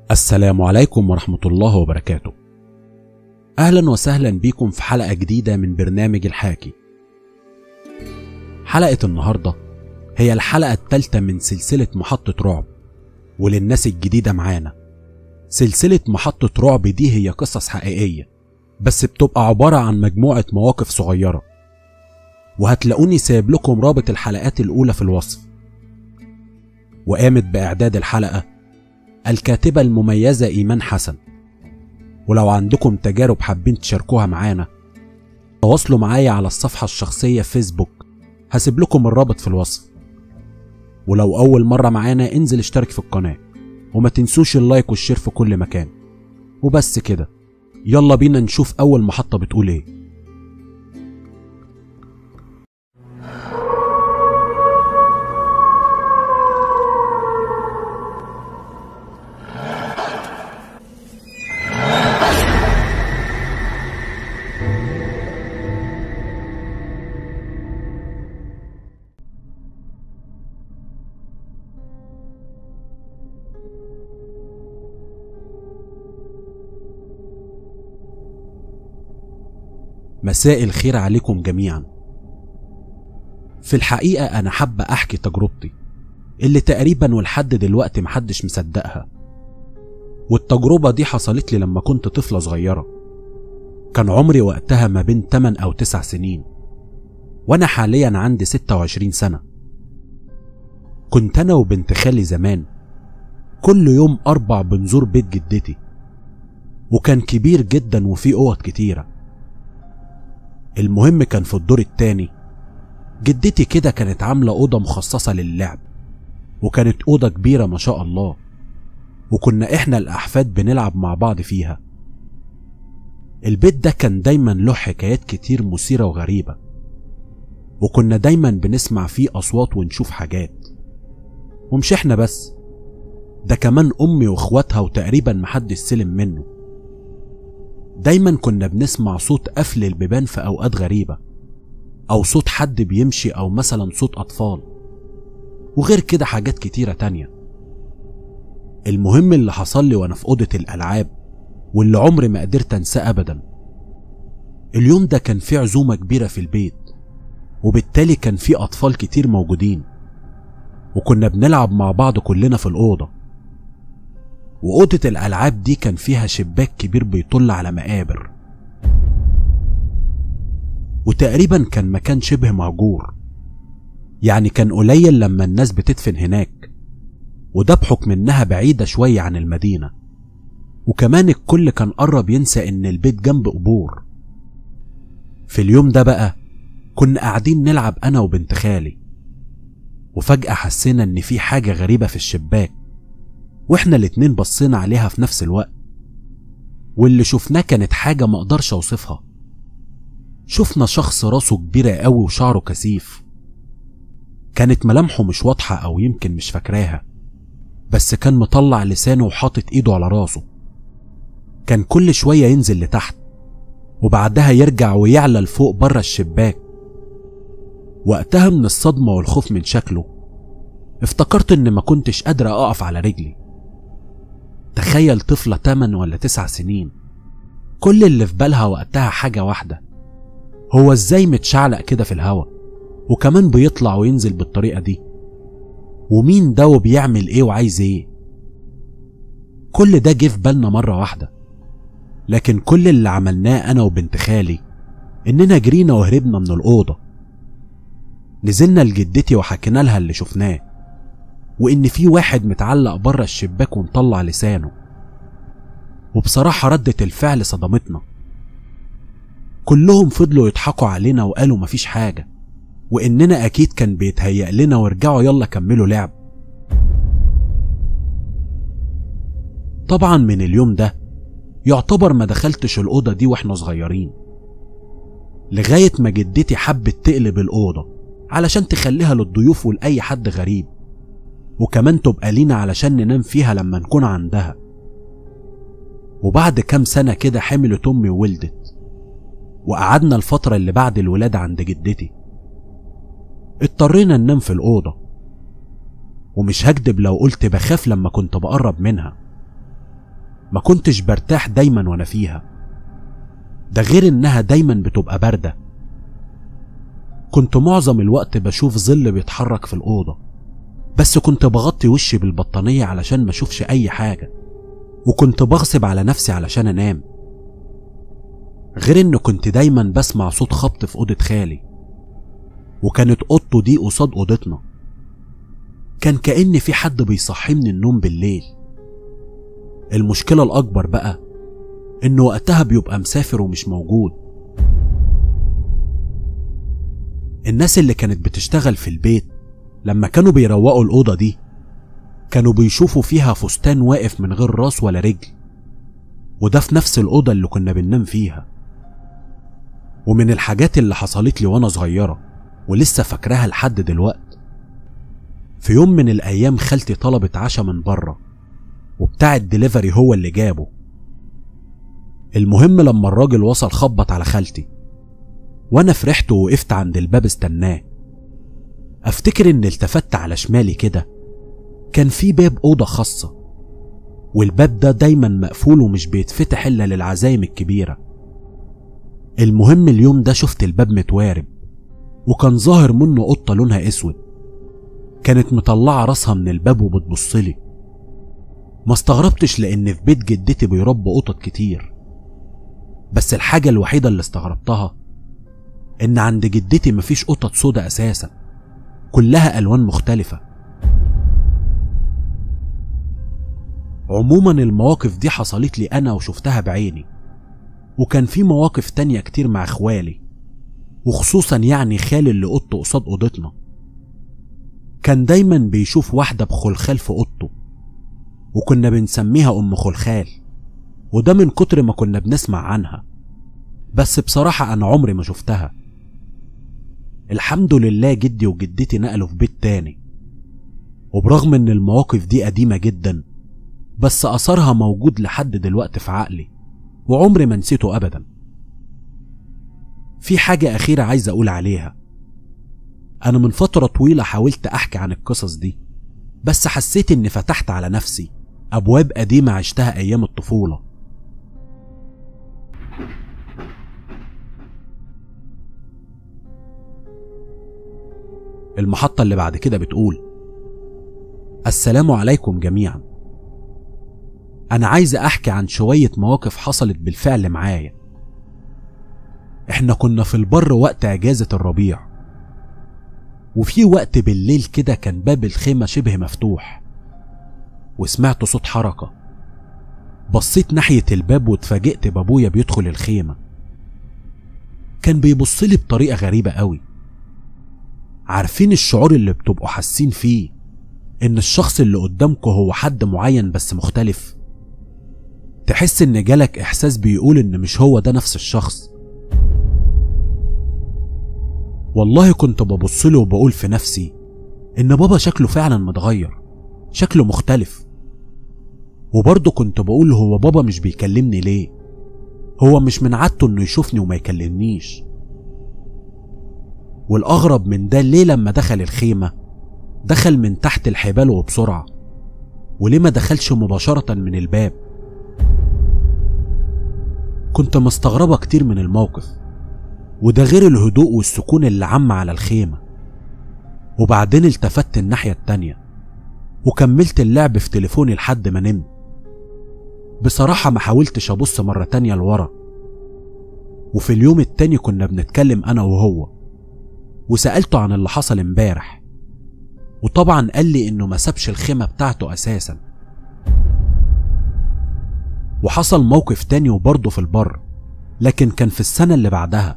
السلام عليكم ورحمة الله وبركاته. أهلا وسهلا بيكم في حلقة جديدة من برنامج الحاكي. حلقة النهاردة هي الحلقة الثالثة من سلسلة محطة رعب وللناس الجديدة معانا. سلسلة محطة رعب دي هي قصص حقيقية بس بتبقى عبارة عن مجموعة مواقف صغيرة. وهتلاقوني سايب لكم رابط الحلقات الأولى في الوصف. وقامت بإعداد الحلقة الكاتبة المميزة إيمان حسن ولو عندكم تجارب حابين تشاركوها معانا تواصلوا معايا على الصفحة الشخصية في فيسبوك هسيب لكم الرابط في الوصف ولو أول مرة معانا انزل اشترك في القناة وما تنسوش اللايك والشير في كل مكان وبس كده يلا بينا نشوف أول محطة بتقول ايه مساء الخير عليكم جميعا في الحقيقة أنا حابة أحكي تجربتي اللي تقريبا ولحد دلوقتي محدش مصدقها والتجربة دي حصلت لي لما كنت طفلة صغيرة كان عمري وقتها ما بين 8 أو 9 سنين وأنا حاليا عندي 26 سنة كنت أنا وبنت خالي زمان كل يوم أربع بنزور بيت جدتي وكان كبير جدا وفيه أوض كتيره المهم كان في الدور التاني جدتي كده كانت عاملة أوضة مخصصة للعب وكانت أوضة كبيرة ما شاء الله وكنا إحنا الأحفاد بنلعب مع بعض فيها البيت ده كان دايما له حكايات كتير مثيرة وغريبة وكنا دايما بنسمع فيه أصوات ونشوف حاجات ومش إحنا بس ده كمان أمي وإخواتها وتقريبا محدش سلم منه دايما كنا بنسمع صوت قفل البيبان في اوقات غريبه او صوت حد بيمشي او مثلا صوت اطفال وغير كده حاجات كتيره تانية المهم اللي حصل لي وانا في اوضه الالعاب واللي عمري ما قدرت انساه ابدا اليوم ده كان فيه عزومه كبيره في البيت وبالتالي كان فيه اطفال كتير موجودين وكنا بنلعب مع بعض كلنا في الاوضه وأوضة الألعاب دي كان فيها شباك كبير بيطل على مقابر وتقريبا كان مكان شبه مهجور يعني كان قليل لما الناس بتدفن هناك وده بحكم انها بعيدة شوية عن المدينة وكمان الكل كان قرب ينسى ان البيت جنب قبور في اليوم ده بقى كنا قاعدين نلعب انا وبنت خالي وفجأة حسينا ان في حاجة غريبة في الشباك واحنا الاتنين بصينا عليها في نفس الوقت واللي شفناه كانت حاجة ما اقدرش اوصفها شفنا شخص راسه كبيرة قوي وشعره كثيف كانت ملامحه مش واضحة او يمكن مش فاكراها بس كان مطلع لسانه وحاطط ايده على راسه كان كل شوية ينزل لتحت وبعدها يرجع ويعلى لفوق بره الشباك وقتها من الصدمة والخوف من شكله افتكرت ان ما كنتش قادرة اقف على رجلي تخيل طفلة 8 ولا 9 سنين كل اللي في بالها وقتها حاجة واحدة هو ازاي متشعلق كده في الهوا وكمان بيطلع وينزل بالطريقة دي ومين ده وبيعمل ايه وعايز ايه كل ده جه في بالنا مرة واحدة لكن كل اللي عملناه انا وبنت خالي اننا جرينا وهربنا من الأوضة نزلنا لجدتي وحكينا لها اللي شفناه وإن في واحد متعلق بره الشباك ومطلع لسانه وبصراحة ردة الفعل صدمتنا كلهم فضلوا يضحكوا علينا وقالوا مفيش حاجة وإننا أكيد كان بيتهيأ لنا وارجعوا يلا كملوا لعب طبعا من اليوم ده يعتبر ما دخلتش الأوضة دي واحنا صغيرين لغاية ما جدتي حبت تقلب الأوضة علشان تخليها للضيوف ولأي حد غريب وكمان تبقى لينا علشان ننام فيها لما نكون عندها وبعد كام سنة كده حملت أمي وولدت وقعدنا الفترة اللي بعد الولادة عند جدتي اضطرينا ننام في الأوضة ومش هكدب لو قلت بخاف لما كنت بقرب منها ما كنتش برتاح دايما وانا فيها ده غير انها دايما بتبقى باردة كنت معظم الوقت بشوف ظل بيتحرك في الأوضة بس كنت بغطي وشي بالبطانية علشان ما اشوفش أي حاجة وكنت بغصب على نفسي علشان أنام غير إن كنت دايما بسمع صوت خبط في أوضة خالي وكانت أوضته دي قصاد أوضتنا كان كأن في حد بيصحي من النوم بالليل المشكلة الأكبر بقى إنه وقتها بيبقى مسافر ومش موجود الناس اللي كانت بتشتغل في البيت لما كانوا بيروقوا الأوضة دي كانوا بيشوفوا فيها فستان واقف من غير راس ولا رجل وده في نفس الأوضة اللي كنا بننام فيها ومن الحاجات اللي حصلت لي وأنا صغيرة ولسه فاكراها لحد دلوقت في يوم من الأيام خالتي طلبت عشاء من بره وبتاع الدليفري هو اللي جابه المهم لما الراجل وصل خبط على خالتي وانا فرحت ووقفت عند الباب استناه افتكر ان التفت على شمالي كده كان في باب اوضه خاصه والباب ده دايما مقفول ومش بيتفتح الا للعزايم الكبيره المهم اليوم ده شفت الباب متوارب وكان ظاهر منه قطه لونها اسود كانت مطلعه راسها من الباب وبتبصلي ما استغربتش لان في بيت جدتي بيربوا قطط كتير بس الحاجة الوحيدة اللي استغربتها إن عند جدتي مفيش قطط سودا أساسا كلها ألوان مختلفة عموما المواقف دي حصلت لي أنا وشفتها بعيني وكان في مواقف تانية كتير مع إخوالي وخصوصا يعني خالي اللي أوضته قصاد أوضتنا كان دايما بيشوف واحدة بخلخال في أوضته وكنا بنسميها أم خلخال وده من كتر ما كنا بنسمع عنها بس بصراحة أنا عمري ما شفتها الحمد لله جدي وجدتي نقلوا في بيت تاني وبرغم إن المواقف دي قديمة جدا بس أثرها موجود لحد دلوقتي في عقلي وعمري ما نسيته أبدا في حاجة أخيرة عايز أقول عليها أنا من فترة طويلة حاولت أحكي عن القصص دي بس حسيت إني فتحت على نفسي أبواب قديمة عشتها أيام الطفولة المحطة اللي بعد كده بتقول السلام عليكم جميعا أنا عايز أحكي عن شوية مواقف حصلت بالفعل معايا إحنا كنا في البر وقت إجازة الربيع وفي وقت بالليل كده كان باب الخيمة شبه مفتوح وسمعت صوت حركة بصيت ناحية الباب واتفاجئت بابويا بيدخل الخيمة كان بيبصلي بطريقة غريبة قوي عارفين الشعور اللي بتبقوا حاسين فيه ان الشخص اللي قدامكوا هو حد معين بس مختلف تحس ان جالك احساس بيقول ان مش هو ده نفس الشخص والله كنت ببصله وبقول في نفسي ان بابا شكله فعلا متغير شكله مختلف وبرضه كنت بقول هو بابا مش بيكلمني ليه هو مش من عادته انه يشوفني وما يكلمنيش والاغرب من ده ليه لما دخل الخيمه دخل من تحت الحبال وبسرعه وليه ما دخلش مباشره من الباب كنت مستغربه كتير من الموقف وده غير الهدوء والسكون اللي عم على الخيمه وبعدين التفت الناحيه التانيه وكملت اللعب في تليفوني لحد ما نمت بصراحة ما حاولتش أبص مرة تانية لورا وفي اليوم التاني كنا بنتكلم أنا وهو وسألته عن اللي حصل امبارح وطبعا قال لي إنه ما سابش الخيمة بتاعته أساسا وحصل موقف تاني وبرضه في البر لكن كان في السنة اللي بعدها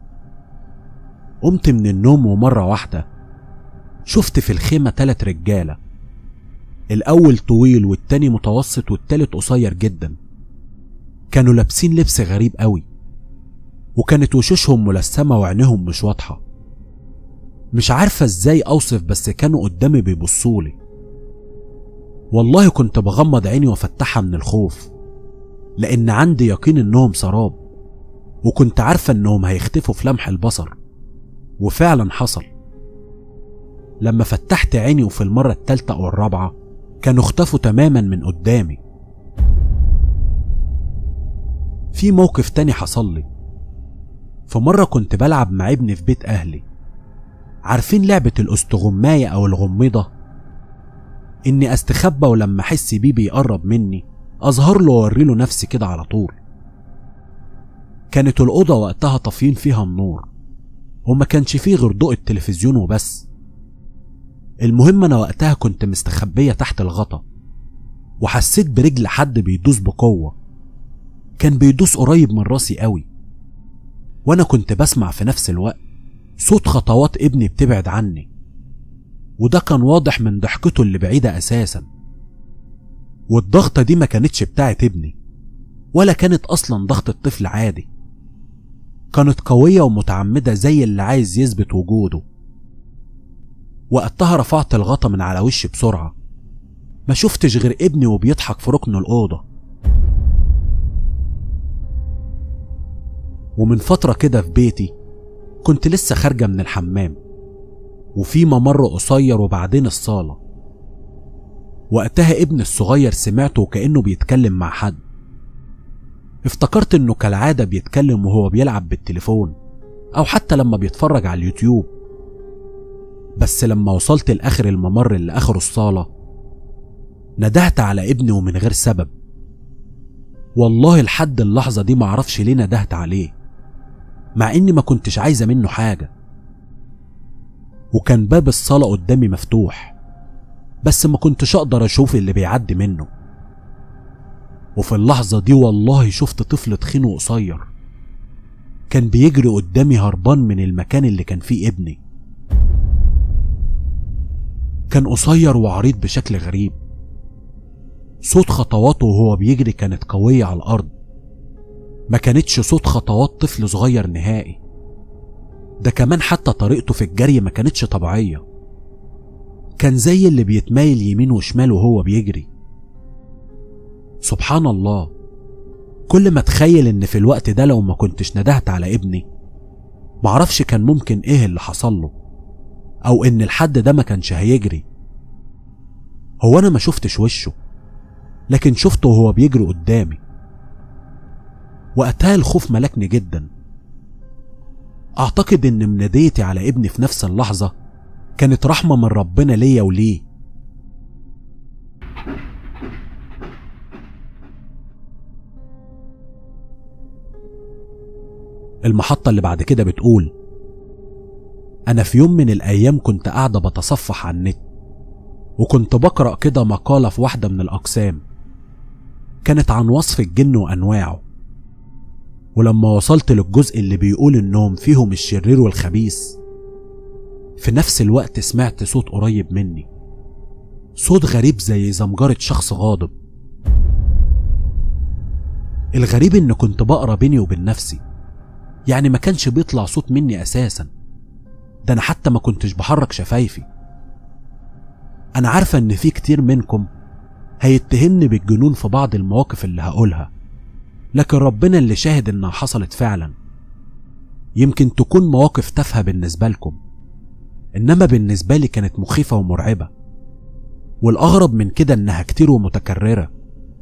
قمت من النوم ومرة واحدة شفت في الخيمة تلات رجالة الأول طويل والتاني متوسط والتالت قصير جدا كانوا لابسين لبس غريب قوي وكانت وشوشهم ملثمة وعينيهم مش واضحة مش عارفة ازاي أوصف بس كانوا قدامي بيبصولي والله كنت بغمض عيني وافتحها من الخوف لأن عندي يقين إنهم سراب وكنت عارفة إنهم هيختفوا في لمح البصر وفعلا حصل لما فتحت عيني وفي المرة التالتة أو الرابعة كانوا اختفوا تماما من قدامي في موقف تاني حصل لي في مرة كنت بلعب مع ابني في بيت أهلي عارفين لعبة الاستغماية أو الغميضة إني أستخبى ولما أحس بيه بيقرب مني أظهر له وأوري له نفسي كده على طول كانت الأوضة وقتها طافيين فيها النور وما كانش فيه غير ضوء التلفزيون وبس المهم أنا وقتها كنت مستخبية تحت الغطا وحسيت برجل حد بيدوس بقوة كان بيدوس قريب من راسي قوي وأنا كنت بسمع في نفس الوقت صوت خطوات ابني بتبعد عني وده كان واضح من ضحكته اللي بعيدة أساسا والضغطة دي ما كانتش بتاعت ابني ولا كانت أصلا ضغطة طفل عادي كانت قوية ومتعمدة زي اللي عايز يثبت وجوده وقتها رفعت الغطا من على وشي بسرعة ما شفتش غير ابني وبيضحك في ركن الأوضة ومن فترة كده في بيتي كنت لسه خارجة من الحمام وفي ممر قصير وبعدين الصالة وقتها ابني الصغير سمعته وكأنه بيتكلم مع حد افتكرت انه كالعادة بيتكلم وهو بيلعب بالتليفون او حتى لما بيتفرج على اليوتيوب بس لما وصلت لاخر الممر اللي اخره الصالة ندهت على ابني ومن غير سبب والله لحد اللحظة دي معرفش ليه ندهت عليه مع اني ما كنتش عايزة منه حاجة وكان باب الصالة قدامي مفتوح بس ما كنتش اقدر اشوف اللي بيعدي منه وفي اللحظة دي والله شفت طفل تخين وقصير كان بيجري قدامي هربان من المكان اللي كان فيه ابني كان قصير وعريض بشكل غريب صوت خطواته وهو بيجري كانت قوية على الأرض ما كانتش صوت خطوات طفل صغير نهائي ده كمان حتى طريقته في الجري ما كانتش طبيعية كان زي اللي بيتمايل يمين وشمال وهو بيجري سبحان الله كل ما اتخيل ان في الوقت ده لو ما كنتش ندهت على ابني معرفش كان ممكن ايه اللي حصل له او ان الحد ده ما كانش هيجري هو انا ما شفتش وشه لكن شفته وهو بيجري قدامي وقتها الخوف ملكني جدا اعتقد ان مناديتي على ابني في نفس اللحظه كانت رحمه من ربنا ليا وليه المحطة اللي بعد كده بتقول أنا في يوم من الأيام كنت قاعدة بتصفح على النت وكنت بقرأ كده مقالة في واحدة من الأقسام كانت عن وصف الجن وأنواعه ولما وصلت للجزء اللي بيقول إنهم فيهم الشرير والخبيث في نفس الوقت سمعت صوت قريب مني صوت غريب زي زمجرة شخص غاضب الغريب إن كنت بقرا بيني وبين نفسي يعني ما كانش بيطلع صوت مني اساسا ده انا حتى ما كنتش بحرك شفايفي انا عارفه ان في كتير منكم هيتهمني بالجنون في بعض المواقف اللي هقولها لكن ربنا اللي شاهد انها حصلت فعلا يمكن تكون مواقف تافهه بالنسبه لكم انما بالنسبه لي كانت مخيفه ومرعبه والاغرب من كده انها كتير ومتكرره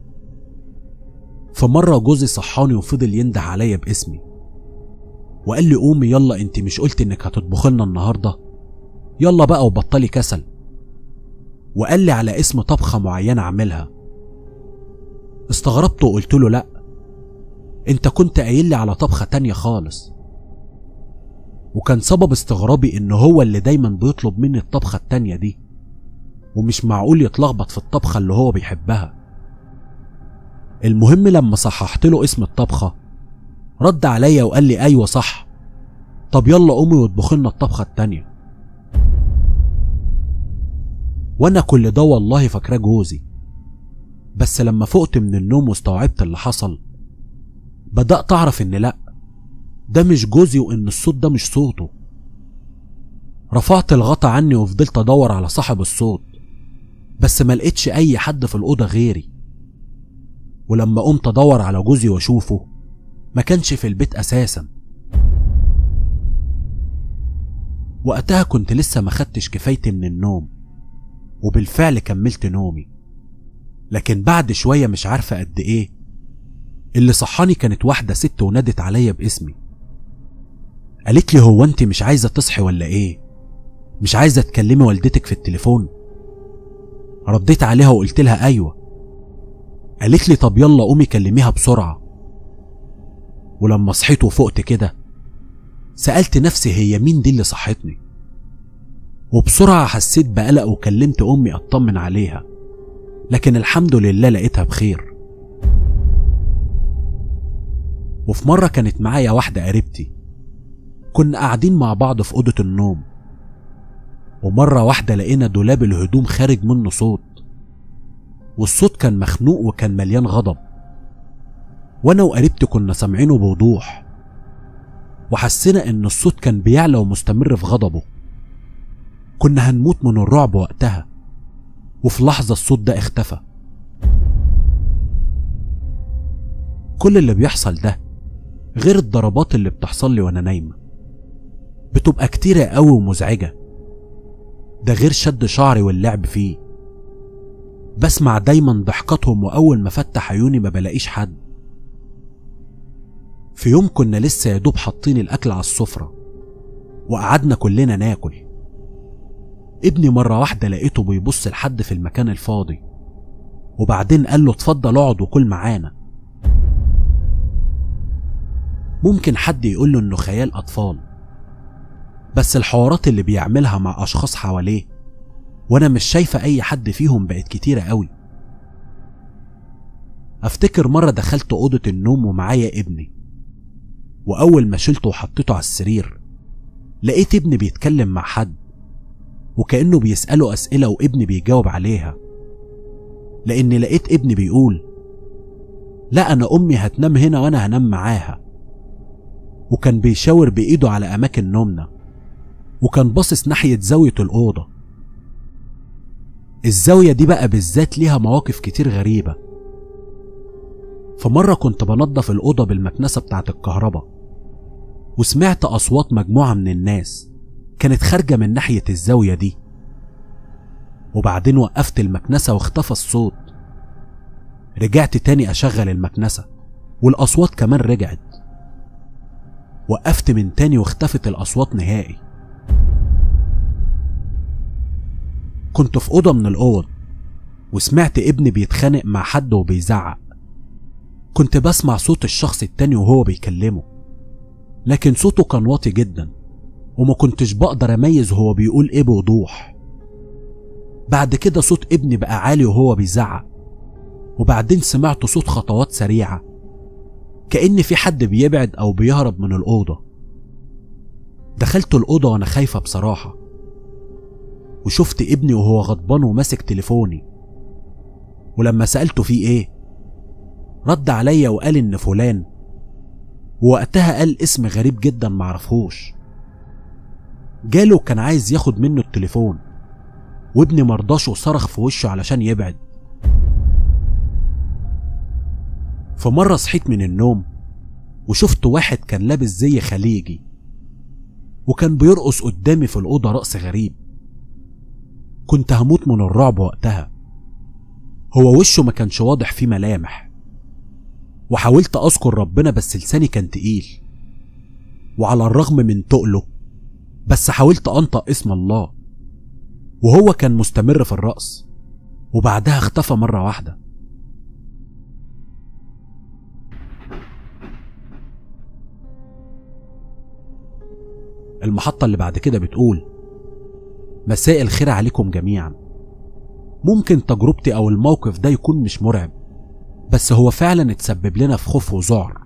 فمره جوزي صحاني وفضل ينده عليا باسمي وقال لي قومي يلا انت مش قلت انك هتطبخ لنا النهارده يلا بقى وبطلي كسل وقال لي على اسم طبخه معينه اعملها استغربت وقلت له لا انت كنت قايل لي على طبخه تانية خالص وكان سبب استغرابي ان هو اللي دايما بيطلب مني الطبخه التانية دي ومش معقول يتلخبط في الطبخه اللي هو بيحبها المهم لما صححت له اسم الطبخه رد عليا وقال لي ايوه صح طب يلا قومي واطبخي لنا الطبخه التانية وانا كل ده والله فاكراه جوزي بس لما فقت من النوم واستوعبت اللي حصل بدأت أعرف إن لأ ده مش جوزي وإن الصوت ده مش صوته رفعت الغطا عني وفضلت أدور على صاحب الصوت بس ما لقيتش أي حد في الأوضة غيري ولما قمت أدور على جوزي وأشوفه ما كانش في البيت أساسا وقتها كنت لسه ما خدتش كفايتي من النوم وبالفعل كملت نومي لكن بعد شوية مش عارفة قد إيه اللي صحاني كانت واحدة ست ونادت عليا باسمي قالت لي هو انت مش عايزة تصحي ولا ايه مش عايزة تكلمي والدتك في التليفون رديت عليها وقلت لها ايوه قالت لي طب يلا قومي كلميها بسرعة ولما صحيت وفقت كده سألت نفسي هي مين دي اللي صحتني وبسرعة حسيت بقلق وكلمت أمي أطمن عليها لكن الحمد لله لقيتها بخير وفي مرة كانت معايا واحدة قريبتي كنا قاعدين مع بعض في أوضة النوم ومرة واحدة لقينا دولاب الهدوم خارج منه صوت والصوت كان مخنوق وكان مليان غضب وانا وقريبتي كنا سامعينه بوضوح وحسينا ان الصوت كان بيعلى ومستمر في غضبه كنا هنموت من الرعب وقتها وفي لحظة الصوت ده اختفى كل اللي بيحصل ده غير الضربات اللي بتحصل لي وانا نايمة بتبقى كتيرة قوي ومزعجة ده غير شد شعري واللعب فيه بسمع دايما ضحكاتهم واول ما فتح عيوني ما بلاقيش حد في يوم كنا لسه يا دوب حاطين الاكل على السفره وقعدنا كلنا ناكل ابني مره واحده لقيته بيبص لحد في المكان الفاضي وبعدين قال له اتفضل اقعد وكل معانا ممكن حد يقول له انه خيال اطفال بس الحوارات اللي بيعملها مع اشخاص حواليه وانا مش شايفه اي حد فيهم بقت كتيره قوي افتكر مره دخلت اوضه النوم ومعايا ابني واول ما شلته وحطيته على السرير لقيت ابني بيتكلم مع حد وكانه بيساله اسئله وابني بيجاوب عليها لاني لقيت ابني بيقول لا انا امي هتنام هنا وانا هنام معاها وكان بيشاور بايده على اماكن نومنا وكان باصص ناحيه زاويه الاوضه الزاويه دي بقى بالذات ليها مواقف كتير غريبه فمره كنت بنضف الاوضه بالمكنسه بتاعه الكهرباء وسمعت اصوات مجموعه من الناس كانت خارجه من ناحيه الزاويه دي وبعدين وقفت المكنسه واختفى الصوت رجعت تاني اشغل المكنسه والاصوات كمان رجعت وقفت من تاني واختفت الاصوات نهائي كنت في اوضه من الاوض وسمعت ابني بيتخانق مع حد وبيزعق كنت بسمع صوت الشخص التاني وهو بيكلمه لكن صوته كان واطي جدا وما كنتش بقدر اميز هو بيقول ايه بوضوح بعد كده صوت ابني بقى عالي وهو بيزعق وبعدين سمعت صوت خطوات سريعة كأن في حد بيبعد أو بيهرب من الأوضة دخلت الأوضة وأنا خايفة بصراحة وشفت ابني وهو غضبان وماسك تليفوني ولما سألته فيه ايه رد عليا وقال ان فلان ووقتها قال اسم غريب جدا معرفهوش جاله وكان عايز ياخد منه التليفون وابني مرضاش وصرخ في وشه علشان يبعد فمرة صحيت من النوم وشفت واحد كان لابس زي خليجي وكان بيرقص قدامي في الأوضة رقص غريب كنت هموت من الرعب وقتها هو وشه ما كانش واضح فيه ملامح وحاولت أذكر ربنا بس لساني كان تقيل وعلى الرغم من تقله بس حاولت أنطق اسم الله وهو كان مستمر في الرقص وبعدها اختفى مرة واحدة المحطة اللي بعد كده بتقول مساء الخير عليكم جميعا ممكن تجربتي أو الموقف ده يكون مش مرعب بس هو فعلا اتسبب لنا في خوف وذعر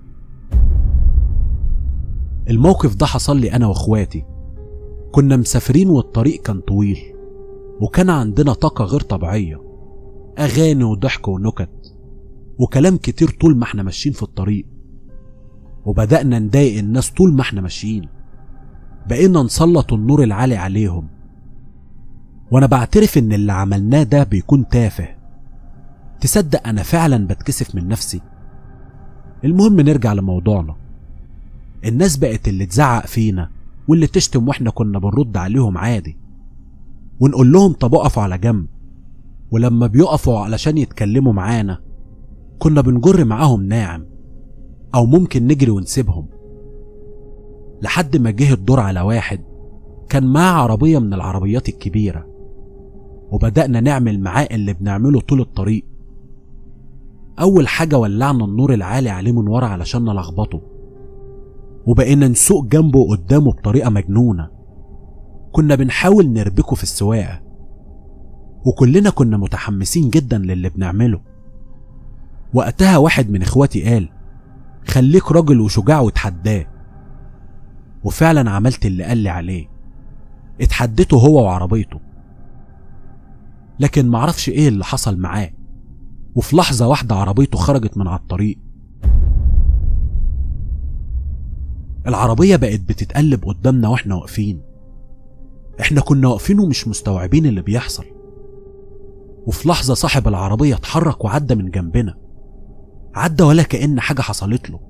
الموقف ده حصل لي أنا وإخواتي كنا مسافرين والطريق كان طويل وكان عندنا طاقة غير طبيعية أغاني وضحك ونكت وكلام كتير طول ما احنا ماشيين في الطريق وبدأنا نضايق الناس طول ما احنا ماشيين بقينا نسلط النور العالي عليهم وانا بعترف ان اللي عملناه ده بيكون تافه تصدق انا فعلا بتكسف من نفسي المهم نرجع لموضوعنا الناس بقت اللي تزعق فينا واللي تشتم واحنا كنا بنرد عليهم عادي ونقول لهم طب اقفوا على جنب ولما بيقفوا علشان يتكلموا معانا كنا بنجر معاهم ناعم أو ممكن نجري ونسيبهم لحد ما جه الدور على واحد كان معاه عربية من العربيات الكبيرة وبدأنا نعمل معاه اللي بنعمله طول الطريق أول حاجة ولعنا النور العالي عليه من ورا علشان نلخبطه وبقينا نسوق جنبه وقدامه بطريقة مجنونة كنا بنحاول نربكه في السواقة وكلنا كنا متحمسين جدا للي بنعمله وقتها واحد من اخواتي قال خليك راجل وشجاع وتحداه وفعلا عملت اللي قال لي عليه اتحديته هو وعربيته لكن معرفش ايه اللي حصل معاه وفي لحظة واحدة عربيته خرجت من على الطريق العربية بقت بتتقلب قدامنا واحنا واقفين احنا كنا واقفين ومش مستوعبين اللي بيحصل وفي لحظة صاحب العربية اتحرك وعدى من جنبنا عدى ولا كأن حاجة حصلت له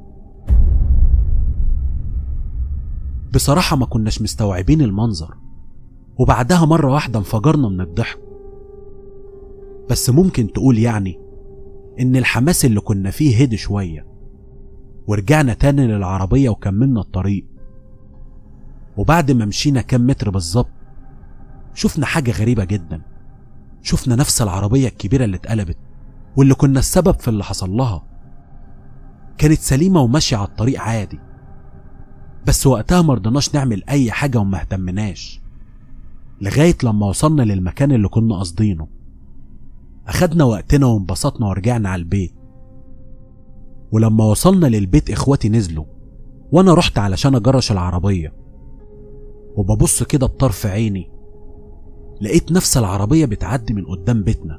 بصراحة ما كناش مستوعبين المنظر وبعدها مرة واحدة انفجرنا من الضحك بس ممكن تقول يعني إن الحماس اللي كنا فيه هدي شوية ورجعنا تاني للعربية وكملنا الطريق وبعد ما مشينا كام متر بالظبط شفنا حاجة غريبة جدا شفنا نفس العربية الكبيرة اللي اتقلبت واللي كنا السبب في اللي حصل لها كانت سليمة وماشية على الطريق عادي بس وقتها مرضناش نعمل أي حاجة وما اهتمناش لغاية لما وصلنا للمكان اللي كنا قاصدينه أخدنا وقتنا وانبسطنا ورجعنا على البيت ولما وصلنا للبيت إخواتي نزلوا وأنا رحت علشان أجرش العربية وببص كده بطرف عيني لقيت نفس العربية بتعدي من قدام بيتنا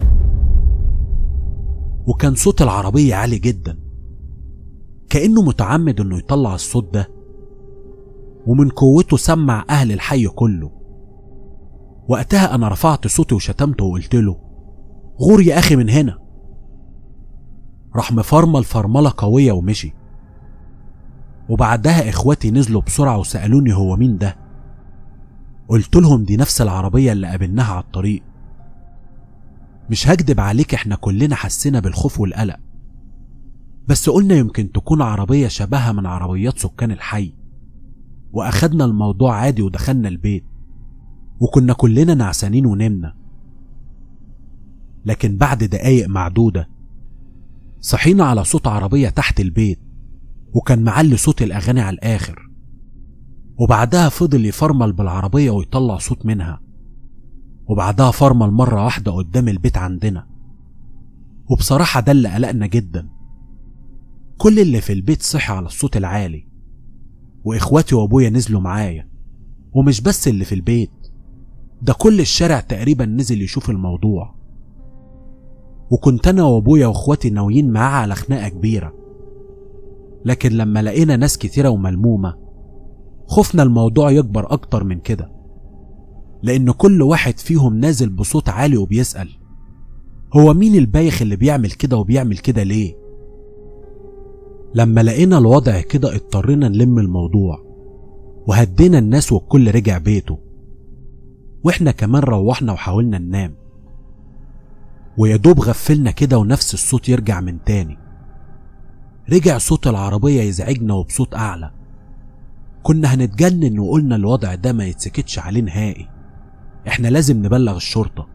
وكان صوت العربية عالي جدا كأنه متعمد إنه يطلع الصوت ده ومن قوته سمع أهل الحي كله وقتها أنا رفعت صوتي وشتمته وقلت له غور يا أخي من هنا راح مفرمل فرملة قوية ومشي وبعدها إخواتي نزلوا بسرعة وسألوني هو مين ده قلت لهم دي نفس العربية اللي قابلناها على الطريق مش هكدب عليك احنا كلنا حسينا بالخوف والقلق بس قلنا يمكن تكون عربية شبهها من عربيات سكان الحي وأخدنا الموضوع عادي ودخلنا البيت وكنا كلنا نعسانين ونمنا لكن بعد دقايق معدودة صحينا على صوت عربية تحت البيت وكان معلي صوت الأغاني على الآخر وبعدها فضل يفرمل بالعربية ويطلع صوت منها وبعدها فرمل مرة واحدة قدام البيت عندنا وبصراحة ده اللي قلقنا جدا كل اللي في البيت صحي على الصوت العالي واخواتي وابويا نزلوا معايا ومش بس اللي في البيت ده كل الشارع تقريبا نزل يشوف الموضوع وكنت انا وابويا واخواتي ناويين معاه على خناقه كبيره لكن لما لقينا ناس كتيره وملمومه خفنا الموضوع يكبر اكتر من كده لان كل واحد فيهم نازل بصوت عالي وبيسال هو مين البايخ اللي بيعمل كده وبيعمل كده ليه لما لقينا الوضع كده اضطرينا نلم الموضوع وهدينا الناس والكل رجع بيته واحنا كمان روحنا وحاولنا ننام ويا دوب غفلنا كده ونفس الصوت يرجع من تاني رجع صوت العربية يزعجنا وبصوت أعلى كنا هنتجنن وقلنا الوضع ده ما يتسكتش عليه نهائي احنا لازم نبلغ الشرطة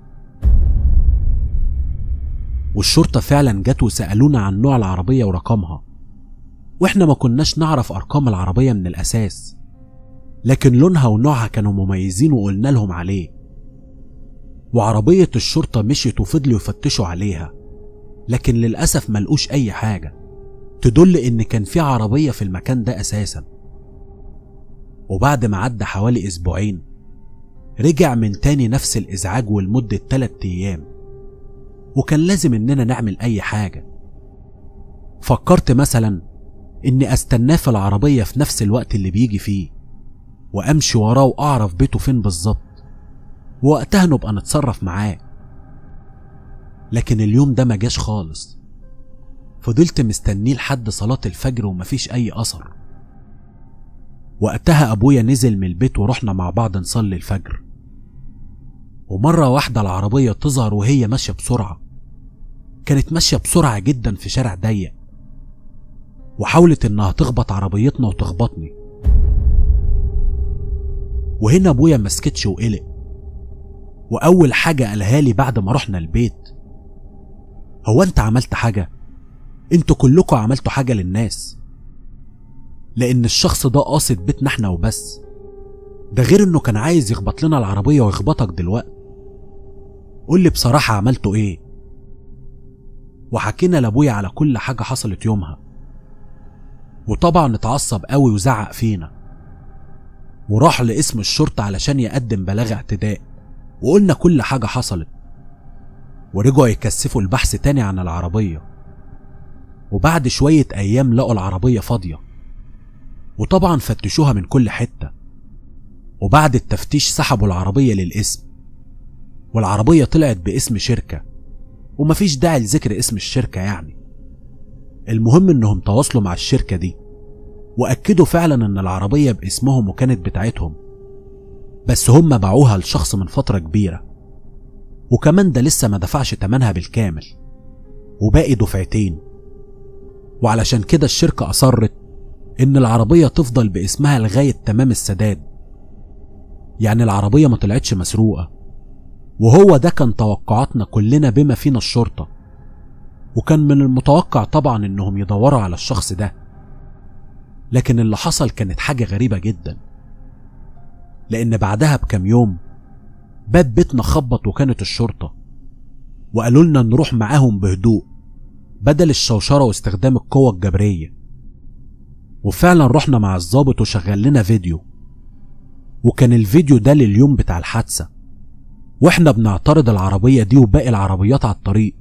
والشرطة فعلا جت وسألونا عن نوع العربية ورقمها واحنا ما كناش نعرف أرقام العربية من الأساس لكن لونها ونوعها كانوا مميزين وقلنا لهم عليه وعربية الشرطة مشيت وفضلوا يفتشوا عليها لكن للأسف ملقوش أي حاجة تدل إن كان في عربية في المكان ده أساسا وبعد ما عدى حوالي أسبوعين رجع من تاني نفس الإزعاج ولمدة تلات أيام وكان لازم إننا نعمل أي حاجة فكرت مثلا إني أستناه في العربية في نفس الوقت اللي بيجي فيه وأمشي وراه وأعرف بيته فين بالظبط ووقتها نبقى نتصرف معاه لكن اليوم ده ما جاش خالص فضلت مستنيه لحد صلاة الفجر ومفيش أي أثر وقتها أبويا نزل من البيت ورحنا مع بعض نصلي الفجر ومرة واحدة العربية تظهر وهي ماشية بسرعة كانت ماشية بسرعة جدا في شارع ضيق وحاولت إنها تخبط عربيتنا وتخبطني وهنا أبويا مسكتش وقلق وأول حاجة قالها لي بعد ما رحنا البيت هو أنت عملت حاجة؟ انتوا كلكم عملتوا حاجة للناس لأن الشخص ده قاصد بيتنا احنا وبس ده غير انه كان عايز يخبط لنا العربية ويخبطك دلوقتي قول لي بصراحة عملتوا ايه وحكينا لابويا على كل حاجة حصلت يومها وطبعا اتعصب قوي وزعق فينا وراح لاسم الشرطة علشان يقدم بلاغ اعتداء وقلنا كل حاجة حصلت ورجعوا يكثفوا البحث تاني عن العربية وبعد شوية أيام لقوا العربية فاضية وطبعا فتشوها من كل حتة وبعد التفتيش سحبوا العربية للاسم والعربية طلعت باسم شركة ومفيش داعي لذكر اسم الشركة يعني المهم انهم تواصلوا مع الشركة دي وأكدوا فعلا ان العربية باسمهم وكانت بتاعتهم بس هم باعوها لشخص من فترة كبيرة وكمان ده لسه ما دفعش تمنها بالكامل وباقي دفعتين وعلشان كده الشركة أصرت إن العربية تفضل باسمها لغاية تمام السداد يعني العربية ما طلعتش مسروقة وهو ده كان توقعاتنا كلنا بما فينا الشرطة وكان من المتوقع طبعا إنهم يدوروا على الشخص ده لكن اللي حصل كانت حاجة غريبة جدا لأن بعدها بكام يوم باب بيتنا خبط وكانت الشرطة وقالوا لنا نروح معاهم بهدوء بدل الشوشرة واستخدام القوة الجبرية وفعلا رحنا مع الضابط وشغل لنا فيديو وكان الفيديو ده لليوم بتاع الحادثة واحنا بنعترض العربية دي وباقي العربيات على الطريق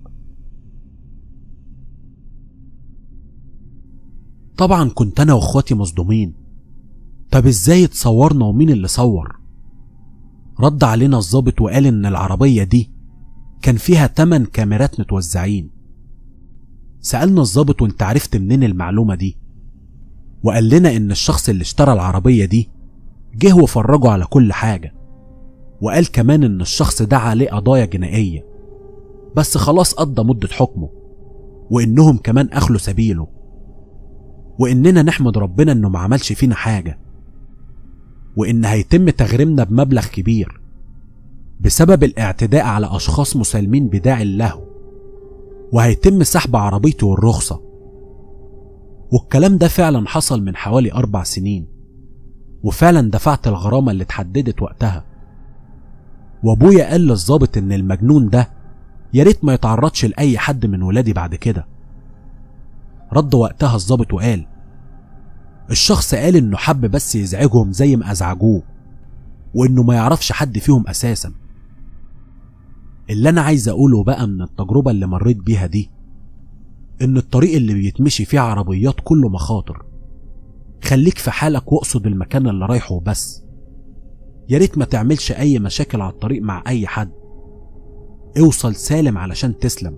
طبعا كنت انا واخواتي مصدومين طب ازاي اتصورنا ومين اللي صور رد علينا الضابط وقال ان العربية دي كان فيها تمن كاميرات متوزعين سألنا الضابط وانت عرفت منين المعلومة دي وقال لنا ان الشخص اللي اشترى العربية دي جه وفرجه على كل حاجة وقال كمان ان الشخص ده عليه قضايا جنائية بس خلاص قضى مدة حكمه وانهم كمان اخلوا سبيله واننا نحمد ربنا انه ما عملش فينا حاجة وان هيتم تغريمنا بمبلغ كبير بسبب الاعتداء على اشخاص مسالمين بداعي اللهو وهيتم سحب عربيته والرخصة والكلام ده فعلا حصل من حوالي أربع سنين وفعلا دفعت الغرامة اللي اتحددت وقتها وابويا قال للظابط ان المجنون ده يا ريت ما يتعرضش لأي حد من ولادي بعد كده رد وقتها الظابط وقال الشخص قال انه حب بس يزعجهم زي ما ازعجوه وانه ما يعرفش حد فيهم اساسا اللي انا عايز اقوله بقى من التجربة اللي مريت بيها دي ان الطريق اللي بيتمشي فيه عربيات كله مخاطر خليك في حالك واقصد المكان اللي رايحه بس يا ريت ما تعملش اي مشاكل على الطريق مع اي حد اوصل سالم علشان تسلم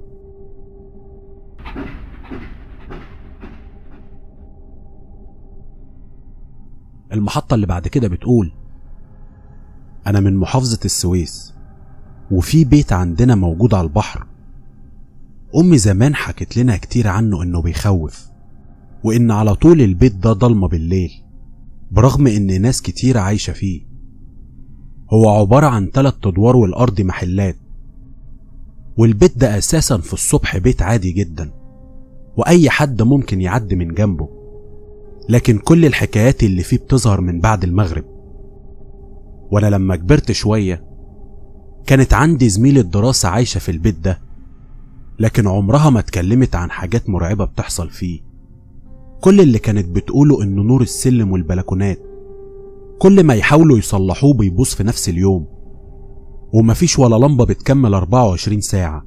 المحطة اللي بعد كده بتقول أنا من محافظة السويس وفي بيت عندنا موجود على البحر أمي زمان حكت لنا كتير عنه إنه بيخوف وإن على طول البيت ده ضلمة بالليل برغم إن ناس كتير عايشة فيه هو عبارة عن تلات أدوار والأرض محلات والبيت ده أساسا في الصبح بيت عادي جدا وأي حد ممكن يعدي من جنبه لكن كل الحكايات اللي فيه بتظهر من بعد المغرب وأنا لما كبرت شوية كانت عندي زميلة دراسة عايشة في البيت ده لكن عمرها ما اتكلمت عن حاجات مرعبة بتحصل فيه كل اللي كانت بتقوله إن نور السلم والبلكونات كل ما يحاولوا يصلحوه بيبوظ في نفس اليوم ومفيش ولا لمبة بتكمل 24 ساعة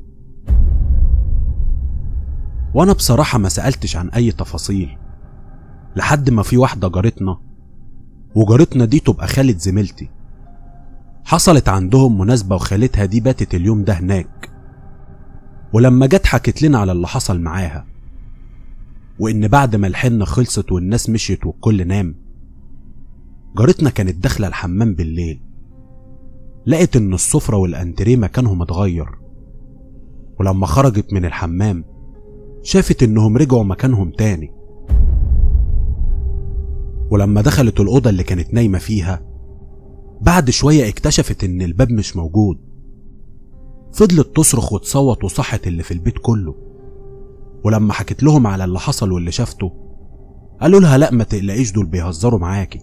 وأنا بصراحة ما سألتش عن أي تفاصيل لحد ما في واحدة جارتنا وجارتنا دي تبقى خالة زميلتي حصلت عندهم مناسبة وخالتها دي باتت اليوم ده هناك ولما جت حكت لنا على اللي حصل معاها وإن بعد ما الحنة خلصت والناس مشيت والكل نام جارتنا كانت داخلة الحمام بالليل لقت إن السفرة والأنتريه مكانهم اتغير ولما خرجت من الحمام شافت إنهم رجعوا مكانهم تاني ولما دخلت الأوضة اللي كانت نايمة فيها بعد شوية اكتشفت إن الباب مش موجود فضلت تصرخ وتصوت وصحت اللي في البيت كله ولما حكت لهم على اللي حصل واللي شافته قالوا لها لا ما تقلقيش دول بيهزروا معاكي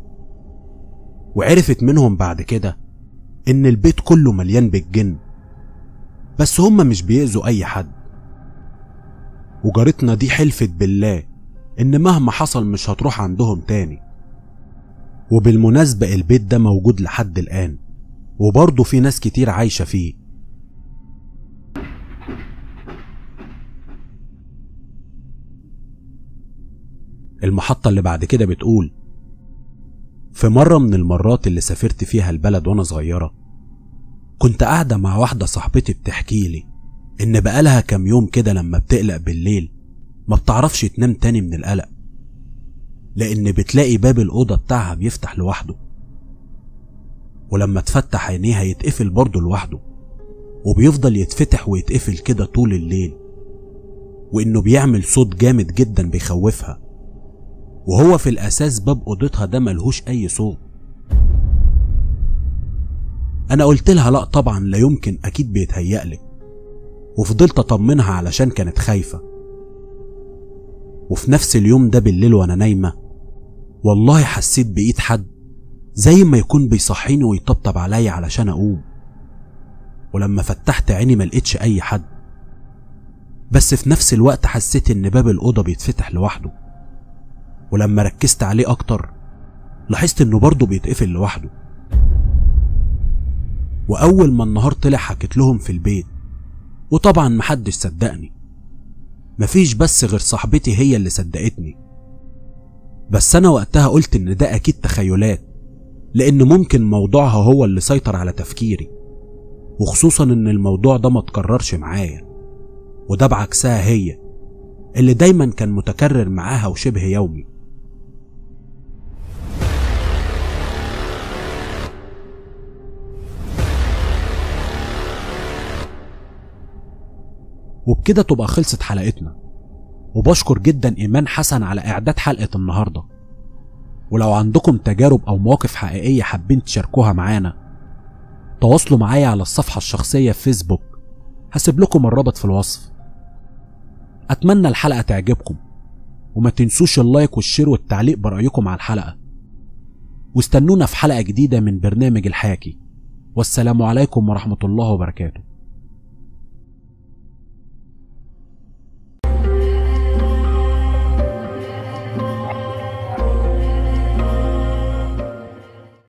وعرفت منهم بعد كده إن البيت كله مليان بالجن بس هما مش بيأذوا أي حد وجارتنا دي حلفت بالله إن مهما حصل مش هتروح عندهم تاني وبالمناسبة البيت ده موجود لحد الآن وبرضه في ناس كتير عايشة فيه المحطة اللي بعد كده بتقول في مرة من المرات اللي سافرت فيها البلد وأنا صغيرة كنت قاعدة مع واحدة صاحبتي بتحكي لي إن بقالها كام يوم كده لما بتقلق بالليل ما بتعرفش تنام تاني من القلق لأن بتلاقي باب الأوضة بتاعها بيفتح لوحده ولما تفتح عينيها يتقفل برضه لوحده وبيفضل يتفتح ويتقفل كده طول الليل وإنه بيعمل صوت جامد جدا بيخوفها وهو في الأساس باب أوضتها ده ملهوش أي صوت أنا قلت لها لأ طبعا لا يمكن أكيد بيتهيألك وفضلت أطمنها علشان كانت خايفة وفي نفس اليوم ده بالليل وأنا نايمة والله حسيت بإيد حد زي ما يكون بيصحيني ويطبطب عليا علشان أقوم ولما فتحت عيني ما لقيتش أي حد بس في نفس الوقت حسيت إن باب الأوضة بيتفتح لوحده ولما ركزت عليه أكتر لاحظت إنه برضه بيتقفل لوحده وأول ما النهار طلع حكيت لهم في البيت وطبعا محدش صدقني مفيش بس غير صاحبتي هي اللي صدقتني بس أنا وقتها قلت إن ده أكيد تخيلات لأن ممكن موضوعها هو اللي سيطر على تفكيري وخصوصا إن الموضوع ده ما تكررش معايا وده بعكسها هي اللي دايما كان متكرر معاها وشبه يومي وبكده تبقى خلصت حلقتنا وبشكر جدا إيمان حسن على إعداد حلقة النهاردة ولو عندكم تجارب أو مواقف حقيقية حابين تشاركوها معانا تواصلوا معايا على الصفحة الشخصية في فيسبوك هسيب لكم الرابط في الوصف أتمنى الحلقة تعجبكم وما تنسوش اللايك والشير والتعليق برأيكم على الحلقة واستنونا في حلقة جديدة من برنامج الحاكي والسلام عليكم ورحمة الله وبركاته